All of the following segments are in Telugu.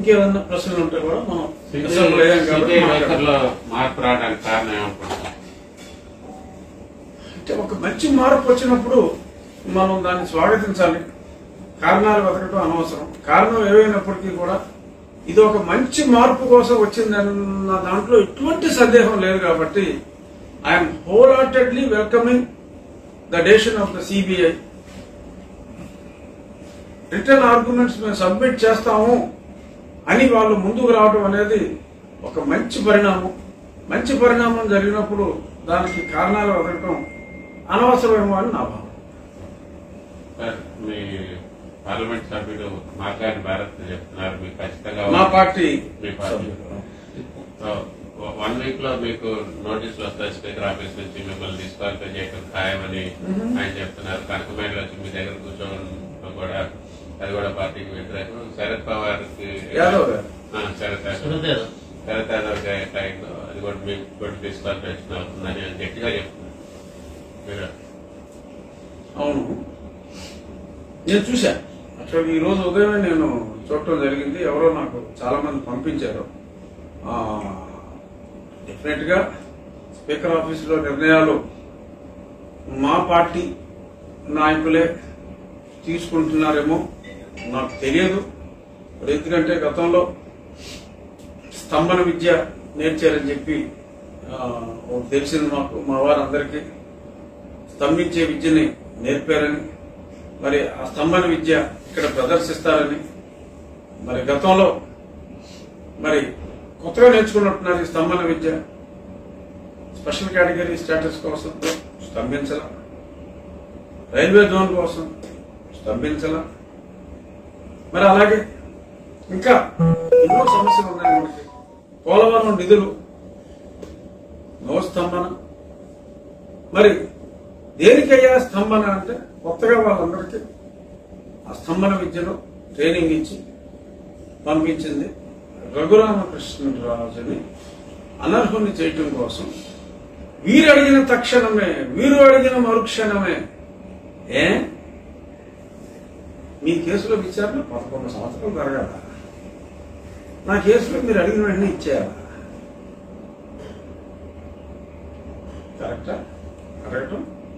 ఇంకేదన్నా ప్రశ్నలు ఉంటే కూడా మనం సిటీ అసెంబ్లీ అయ్యాం కాబట్టి సిటీ మాట్లాడదాం. వైఖరిలో మార్పు రావడానికి కారణం ఏమనుకుంటున్నారు అంటే ఒక మంచి మార్పు వచ్చినప్పుడు మనం దాన్ని స్వాగతించాలి కారణాలు వెతకడం అనవసరం కారణం ఏవైనప్పటికీ కూడా ఇది ఒక మంచి మార్పు కోసం వచ్చిందన్న దాంట్లో ఎటువంటి సందేహం లేదు కాబట్టి I'm wholeheartedly welcoming the decision of the CBI return arguments మేము సబ్మిట్ చేస్తాము అని వాళ్ళు ముందుకు రావడం అనేది ఒక మంచి పరిణామం మంచి పరిణామం జరిగినప్పుడు దానికి కారణాలు వెతకడం అనవసరమేమో అని నా భావన సార్ మీ పార్లమెంట్ సభ్యుడు మాట్లాడి భారత్ చెప్తున్నారు మీకు ఖచ్చితంగా మా పార్టీ మీ పార్టీ వన్ వీక్ లో మీకు నోటీసులు వస్తాయి స్పీకర్ ఆఫీస్ నుంచి మిమ్మల్ని డిస్క్వాలిఫై చేయడం ఖాయమని ఆయన చెప్తున్నారు కనకమేడలు వచ్చి మీ దగ్గర కూర్చోవడం కూడా అది కూడా పార్టీకి వ్యతిరేకం శరద్ పవార్ కి యాదవ్ గారు. శరద్ యాదవ్ శరద్ యాదవ్ గారి అయిందో అది కూడా మీకు కూడా డిస్క్వాలిఫికేషన్ అవుతుందని ఆయన గట్టిగా చెప్తున్నారు మీరు అవును నేను చూశా యాక్చువల్గా ఈ రోజు ఉదయమే నేను చూడటం జరిగింది ఎవరో నాకు చాలా మంది పంపించారు డెఫినెట్ గా స్పీకర్ ఆఫీసులో నిర్ణయాలు మా పార్టీ నాయకులే తీసుకుంటున్నారేమో నాకు తెలియదు మరి ఎందుకంటే గతంలో స్తంభన విద్య నేర్చారని చెప్పి ఆ, ఒకటి తెలిసింది మాకు మా వారందరికీ స్తంభించే విద్యని నేర్పారని మరి ఆ స్తంభన విద్య ఇక్కడ ప్రదర్శిస్తారని మరి గతంలో మరి కొత్తగా నేర్చుకున్నట్టున్నారు ఈ స్తంభన విద్య స్పెషల్ కేటగిరీ స్టేటస్ కోసం స్తంభించాల రైల్వే జోన్ కోసం స్తంభించాల మరి అలాగే ఇంకా ఎన్నో సమస్యలు ఉన్నాయి మనకి పోలవరం నిధులు నో స్తంభన మరి దేనికయ్యా స్తంభన అంటే కొత్తగా వాళ్ళందరికీ ఆ స్తంభన విద్యలో ట్రైనింగ్ ఇచ్చి పంపించింది రఘురామకృష్ణరాజుని అనర్హుని చేయటం కోసం వీరు అడిగిన తక్షణమే వీరు అడిగిన మరుక్షణమే ఏ మీ కేసులో విచారణ పదకొండు సంవత్సరాలు జరగాల నా కేసులో మీరు అడిగిన వెంటనే ఇచ్చేయాలా కరెక్టా కరెక్ట్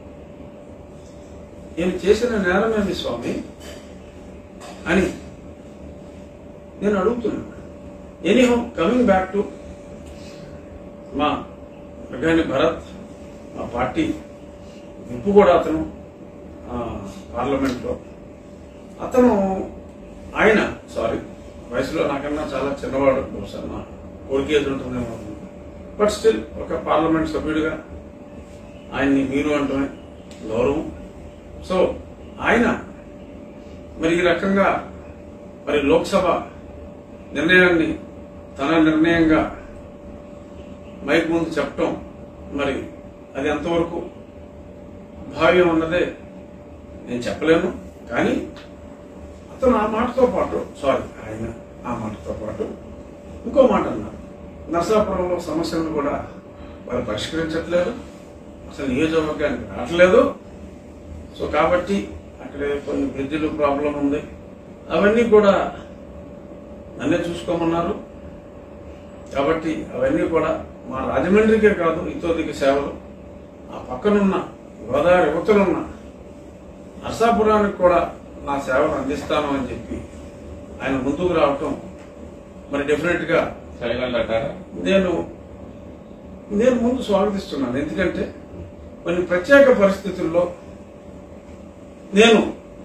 నేను చేసిన నేరమేమి స్వామి అని నేను అడుగుతున్నాను ఎనీహో కమింగ్ బ్యాక్ టు మా ప్రధాని భరత్ మా పార్టీ విప్పు కూడా అతను పార్లమెంట్ లో అతను ఆయన సారీ వయసులో నాకన్నా చాలా చిన్నవాడు బహుశా నా కోరికేజ్ ఉంటుందేమో బట్ స్టిల్ ఒక పార్లమెంట్ సభ్యుడిగా ఆయన్ని మీరు అంటమే గౌరవం సో ఆయన మరి ఈ రకంగా మరి లోక్సభ నిర్ణయాన్ని తన నిర్ణయంగా మైక్ ముందు చెప్పటం మరి అది ఎంతవరకు భావ్యం అన్నదే నేను చెప్పలేను కానీ అతను ఆ మాటతో పాటు సారీ ఆయన ఆ మాటతో పాటు ఇంకో మాట అన్నారు నరసాపురంలో సమస్యలను కూడా వారు పరిష్కరించట్లేదు అసలు నియోజకవర్గానికి రావట్లేదు సో కాబట్టి అక్కడ కొన్ని బ్రిడ్జిలు ప్రాబ్లం ఉంది అవన్నీ కూడా నన్నే చూసుకోమన్నారు కాబట్టి అవన్నీ కూడా మా రాజమండ్రికే కాదు ఇతోదిక సేవలు ఆ పక్కనున్న గోదావరి యువతలున్న నర్సాపురానికి కూడా నా సేవలు అందిస్తాను అని చెప్పి ఆయన ముందుకు రావటం మరి డెఫినెట్ గా చేయగలరా నేను నేను ముందు స్వాగతిస్తున్నాను ఎందుకంటే కొన్ని ప్రత్యేక పరిస్థితుల్లో నేను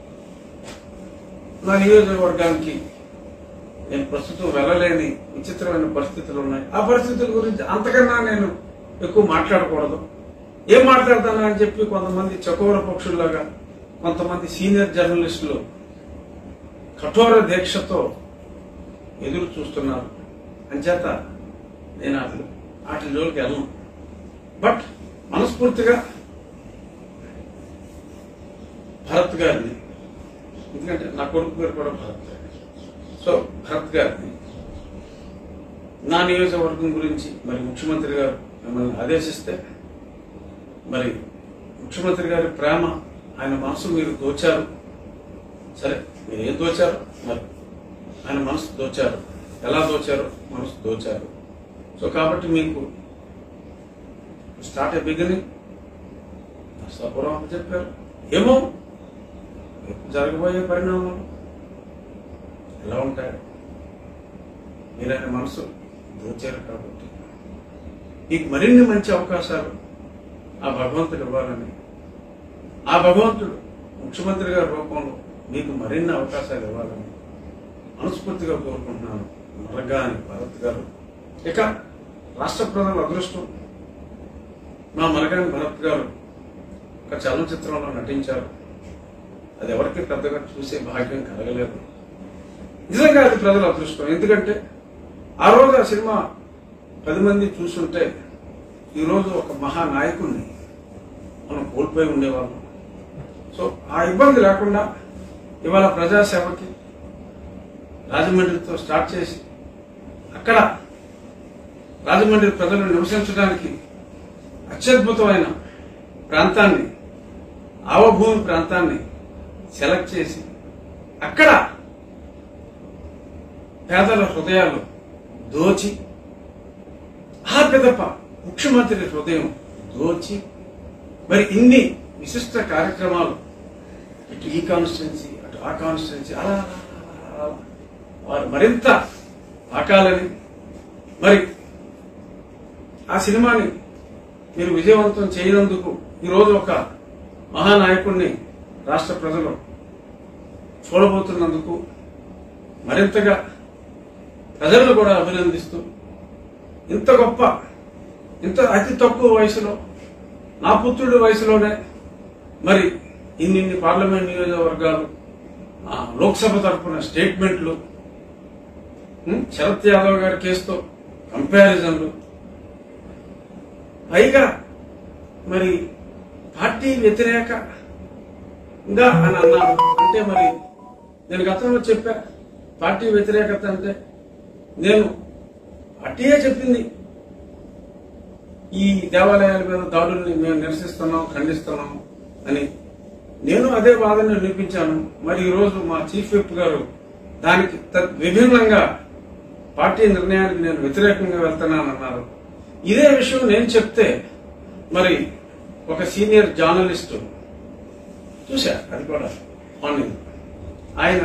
నా నియోజకవర్గానికి నేను ప్రస్తుతం వెళ్ళలేని విచిత్రమైన పరిస్థితులు ఉన్నాయి ఆ పరిస్థితుల గురించి అంతకన్నా నేను ఎక్కువ మాట్లాడకూడదు ఏం మాట్లాడతాను అని చెప్పి కొంతమంది చకోర పక్షుల్లాగా కొంతమంది సీనియర్ జర్నలిస్టులు కఠోర దీక్షతో ఎదురు చూస్తున్నారు అంచేత నేను అట్లు వాటి జోలికి వెళ్ళను బట్ మనస్ఫూర్తిగా భరత్ గారిని ఎందుకంటే నా కొడుకు పేరు కూడా భరత్ సో భరత్ గారిని నా నియోజకవర్గం గురించి మరి ముఖ్యమంత్రి గారు మిమ్మల్ని ఆదేశిస్తే మరి ముఖ్యమంత్రి గారి ప్రేమ ఆయన మనసు మీరు దోచారు సరే మీరు ఏం దోచారు మరి ఆయన మనసు దోచారు ఎలా దోచారో మనసు దోచారు సో కాబట్టి మీకు స్టార్ట్ ఏ బిగినింగ్ నర్సాపురం చెప్పారు ఏమో రేపు జరగబోయే పరిణామాలు ఎలా ఉంటాయి మీరైన మనసు దోచారు కాబట్టి మీకు మరిన్ని మంచి అవకాశాలు ఆ భగవంతుడు ఇవ్వాలని ఆ భగవంతుడు ముఖ్యమంత్రి గారి రూపంలో మీకు మరిన్ని అవకాశాలు ఇవ్వాలని మనస్ఫూర్తిగా కోరుకుంటున్నాను మరగాని భరత్ గారు ఇక రాష్ట్ర ప్రజల అదృష్టం మా మరగాని భరత్ గారు ఒక చలనచిత్రంలో నటించారు అది ఎవరికి పెద్దగా చూసే భాగ్యం కలగలేదు నిజంగా అది ప్రజల అదృష్టం ఎందుకంటే ఆ రోజు ఆ సినిమా పది మంది చూసుంటే ఈరోజు ఒక మహానాయకుడిని మనం కోల్పోయి ఉండేవాళ్ళం సో ఆ ఇబ్బంది లేకుండా ఇవాళ ప్రజాసేవకి రాజమండ్రితో స్టార్ట్ చేసి అక్కడ రాజమండ్రి ప్రజలు నివసించడానికి అత్యద్భుతమైన ప్రాంతాన్ని ఆవభూమి ప్రాంతాన్ని సెలెక్ట్ చేసి అక్కడ పేదల హృదయాలు దోచి ఆ పెదప ముఖ్యమంత్రి హృదయం దోచి మరి ఇన్ని విశిష్ట కార్యక్రమాలు ఇటు ఈ కాన్స్టిట్యున్సీ అటు ఆ కాన్స్టిట్యున్సీ అలా అలా, అలా, అలా వారు మరింత ఆకాలని మరి ఆ సినిమాని మీరు విజయవంతం చేయనందుకు ఈరోజు ఒక మహానాయకుడిని రాష్ట్ర ప్రజలు చూడబోతున్నందుకు మరింతగా ప్రజలను కూడా అభినందిస్తూ ఇంత గొప్ప ఇంత అతి తక్కువ వయసులో నా పుత్రుడి వయసులోనే మరి ఇన్నిన్ని పార్లమెంట్ నియోజకవర్గాలు ఆ, లోక్సభ తరఫున స్టేట్మెంట్లు ఉం, శరత్ యాదవ్ గారి కేసుతో కంపారిజన్లు పైగా మరి పార్టీ వ్యతిరేకంగా అని అన్నారు అంటే మరి నేను గతంలో చెప్పా పార్టీ వ్యతిరేకత అంటే నేను పార్టీయే చెప్పింది ఈ దేవాలయాల మీద దాడుల్ని మేము నిరసిస్తున్నాం ఖండిస్తున్నాం అని నేను అదే వాదన వినిపించాను మరి ఈ రోజు మా చీఫ్ విప్ గారు దానికి తద్ విభిన్నంగా పార్టీ నిర్ణయానికి నేను వ్యతిరేకంగా వెళ్తున్నానన్నారు ఇదే విషయం నేను చెప్తే మరి ఒక సీనియర్ జర్నలిస్ట్ చూశా అది కూడా మార్నింగ్ ఆయన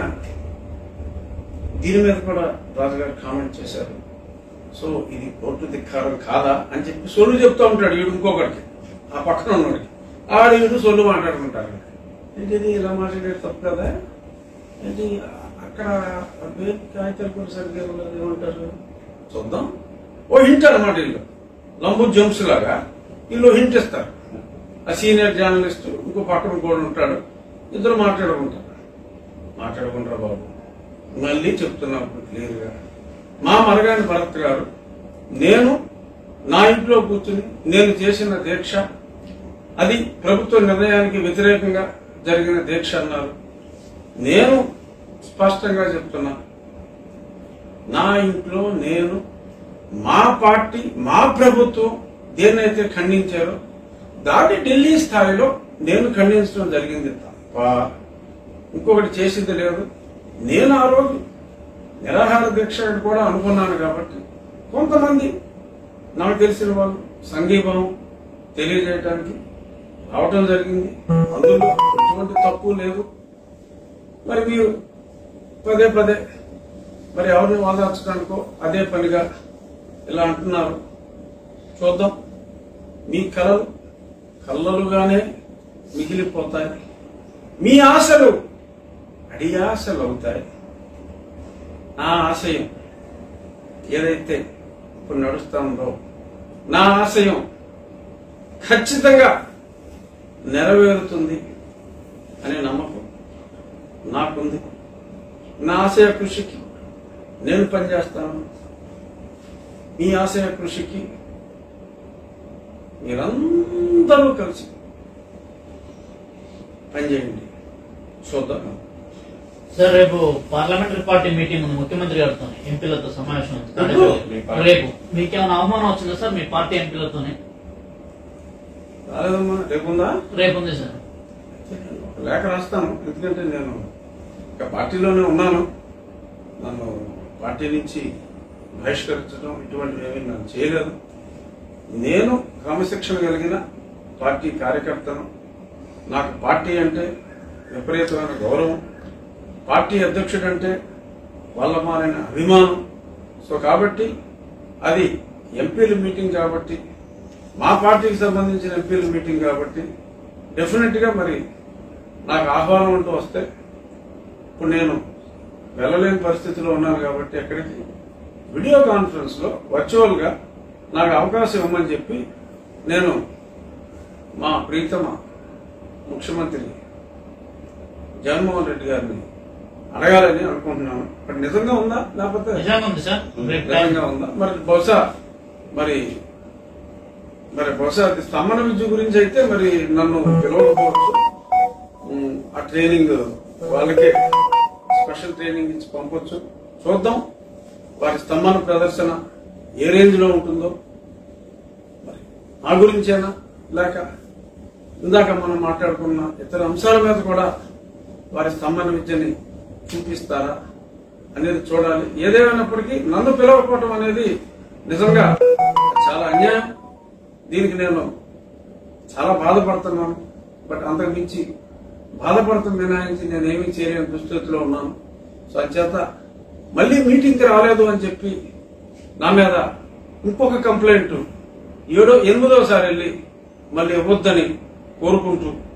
దీని మీద కూడా రాజుగారు కామెంట్ చేశారు సో ఇది కోర్టు ధిక్కారం కాదా అని చెప్పి సొల్లు చెప్తూ ఉంటాడు వీడు ఇంకొకరికి ఆ పక్కన ఉన్నవాడికి ఆడు వీడు సొల్లు మాట్లాడుకుంటారు ఏంటి ఇది ఇలా మాట్లాడేది తప్పు కదా ఏంటి అక్కడ బేబీ కాగితాలు కూడా సరిగ్గా ఇవ్వలేదు ఏమంటారు చూద్దాం ఓ హింట్ అనమాట వీళ్ళు లంబు జంప్స్ లాగా వీళ్ళు హింట్ ఇస్తారు ఆ సీనియర్ జర్నలిస్ట్ ఇంకో పక్కన కూడా ఉంటాడు ఇద్దరు మాట్లాడుకుంటారు మాట్లాడుకుంటారు బాబు మళ్ళీ చెప్తున్నప్పుడు క్లియర్ గా మా మరగాని భరత్ గారు నేను నా ఇంట్లో కూర్చుని నేను చేసిన దీక్ష అది ప్రభుత్వ నిర్ణయానికి వ్యతిరేకంగా జరిగిన దీక్ష అన్నారు నేను స్పష్టంగా చెప్తున్నా నా ఇంట్లో నేను మా పార్టీ మా ప్రభుత్వం దేన్నైతే ఖండించారో దాన్ని ఢిల్లీ స్థాయిలో నేను ఖండించడం జరిగింది తప్ప ఇంకొకటి చేసింది లేదు నేను ఆ రోజు నిరాహార దీక్ష అని కూడా అనుకున్నాను కాబట్టి కొంతమంది నాకు తెలిసిన వాళ్ళు సంఘీభావం తెలియజేయడానికి రావటం జరిగింది అందులో ఎటువంటి తప్పు లేదు మరి మీరు పదే పదే మరి ఎవరిని వాదార్చడానికో అదే పనిగా ఇలా అంటున్నారు చూద్దాం మీ కలలు కళ్ళలుగానే మిగిలిపోతాయి మీ ఆశలు అడి ఆశలు అవుతాయి నా ఆశయం ఏదైతే ఇప్పుడు నడుస్తుందో నా ఆశయం ఖచ్చితంగా నెరవేరుతుంది అనే నమ్మకం నాకుంది నా ఆశయ కృషికి నేను పనిచేస్తాను మీ ఆశయ కృషికి మీరందరూ కలిసి పనిచేయండి చూద్దాం సార్ రేపు పార్లమెంటరీ పార్టీ మీటింగ్ ఉంది ముఖ్యమంత్రి గారితో ఎంపీలతో సమావేశం ఉంది ఎప్పుడు? మీ పార్టీ- రేపు మీకేమైనా అవమానం వచ్చిందా సార్ మీ పార్టీ ఎంపీలతోనే రాలేదమ్మా రేపుందా రేపు ఉంది సార్ ఒక లేఖ రాస్తాను ఎందుకంటే నేను ఇక పార్టీలోనే ఉన్నాను నన్ను పార్టీ నుంచి బహిష్కరించడం ఇటువంటివి ఏమీ నేను చేయలేదు నేను క్రమశిక్షణ కలిగిన పార్టీ కార్యకర్తను నాకు పార్టీ అంటే విపరీతమైన గౌరవం పార్టీ అధ్యక్షుడు అంటే వాళ్ళ మారిన అభిమానం సో కాబట్టి అది ఎంపీల మీటింగ్ కాబట్టి మా పార్టీకి సంబంధించిన ఎంపీల మీటింగ్ కాబట్టి డెఫినెట్ గా మరి నాకు ఆహ్వానం అంటూ వస్తే ఇప్పుడు నేను వెళ్ళలేని పరిస్థితిలో ఉన్నాను కాబట్టి ఎక్కడికి వీడియో కాన్ఫరెన్స్ లో వర్చువల్ గా నాకు అవకాశం ఇవ్వమని చెప్పి నేను మా ప్రీతమ ముఖ్యమంత్రి జగన్మోహన్ రెడ్డి గారిని అడగాలని అనుకుంటున్నాను బట్ నిజంగా ఉందా లేకపోతే నిజంగా ఉంది సార్ రేపు టైం నిజంగా ఉందా మరి బహుశా మరి మరి బహుశా అది స్తంభన విద్య గురించి అయితే మరి నన్ను పిలవకపోవచ్చు ఉమ్, ఆ ట్రైనింగ్ వాళ్ళకే స్పెషల్ ట్రైనింగ్ ఇచ్చి పంపొచ్చు చూద్దాం వారి స్తంభన ప్రదర్శన ఏ రేంజ్ లో ఉంటుందో మరి ఆ గురించేనా లేక ఇందాక మనం మాట్లాడుకున్న ఇతర అంశాల మీద కూడా వారి స్తంభన విద్యని చూపిస్తారా అనేది చూడాలి ఏదేమైనప్పటికీ నన్ను పిలవకపోవటం అనేది నిజంగా చాలా అన్యాయం దీనికి నేను చాలా బాధపడుతున్నాను బట్ అంతకు మించి బాధపడతాం మినహాయించి నేనేమీ చేయలేని దుస్థితిలో ఉన్నాను సో అంచేత మళ్ళీ మీటింగ్కి రాలేదు అని చెప్పి నా మీద ఇంకొక కంప్లైంట్ ఏడో ఎనిమిదోసారి వెళ్ళి మళ్ళీ ఇవ్వద్దని కోరుకుంటూ